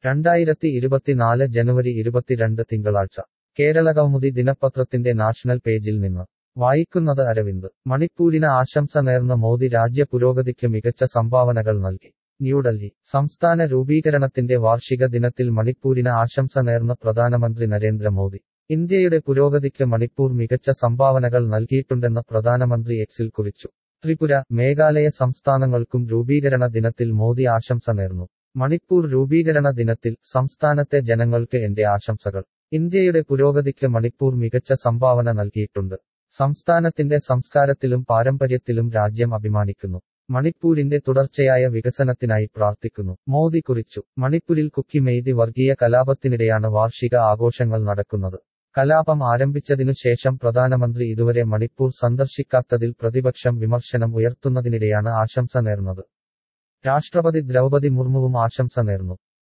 രണ്ടായിരത്തി ഇരുപത്തിനാല് ജനുവരി ഇരുപത്തിരണ്ട് തിങ്കളാഴ്ച കേരള കൗമുദി ദിനപത്രത്തിന്റെ നാഷണൽ പേജിൽ നിന്ന് വായിക്കുന്നത് അരവിന്ദ് മണിപ്പൂരിന് ആശംസ നേർന്ന മോദി രാജ്യ പുരോഗതിക്ക് മികച്ച സംഭാവനകൾ നൽകി ന്യൂഡൽഹി സംസ്ഥാന രൂപീകരണത്തിന്റെ വാർഷിക ദിനത്തിൽ മണിപ്പൂരിന് ആശംസ നേർന്ന പ്രധാനമന്ത്രി നരേന്ദ്രമോദി ഇന്ത്യയുടെ പുരോഗതിക്ക് മണിപ്പൂർ മികച്ച സംഭാവനകൾ നൽകിയിട്ടുണ്ടെന്ന് പ്രധാനമന്ത്രി എക്സിൽ കുറിച്ചു ത്രിപുര മേഘാലയ സംസ്ഥാനങ്ങൾക്കും രൂപീകരണ ദിനത്തിൽ മോദി ആശംസ നേർന്നു മണിപ്പൂർ രൂപീകരണ ദിനത്തിൽ സംസ്ഥാനത്തെ ജനങ്ങൾക്ക് എന്റെ ആശംസകൾ ഇന്ത്യയുടെ പുരോഗതിക്ക് മണിപ്പൂർ മികച്ച സംഭാവന നൽകിയിട്ടുണ്ട് സംസ്ഥാനത്തിന്റെ സംസ്കാരത്തിലും പാരമ്പര്യത്തിലും രാജ്യം അഭിമാനിക്കുന്നു മണിപ്പൂരിന്റെ തുടർച്ചയായ വികസനത്തിനായി പ്രാർത്ഥിക്കുന്നു മോദി കുറിച്ചു മണിപ്പൂരിൽ കുക്കി മെയ്തി വർഗീയ കലാപത്തിനിടെയാണ് വാർഷിക ആഘോഷങ്ങൾ നടക്കുന്നത് കലാപം ആരംഭിച്ചതിനു ശേഷം പ്രധാനമന്ത്രി ഇതുവരെ മണിപ്പൂർ സന്ദർശിക്കാത്തതിൽ പ്രതിപക്ഷം വിമർശനം ഉയർത്തുന്നതിനിടെയാണ് ആശംസ നേർന്നത് രാഷ്ട്രപതി ദ്രൗപതി മുർമുവും ആശംസ നേർന്നു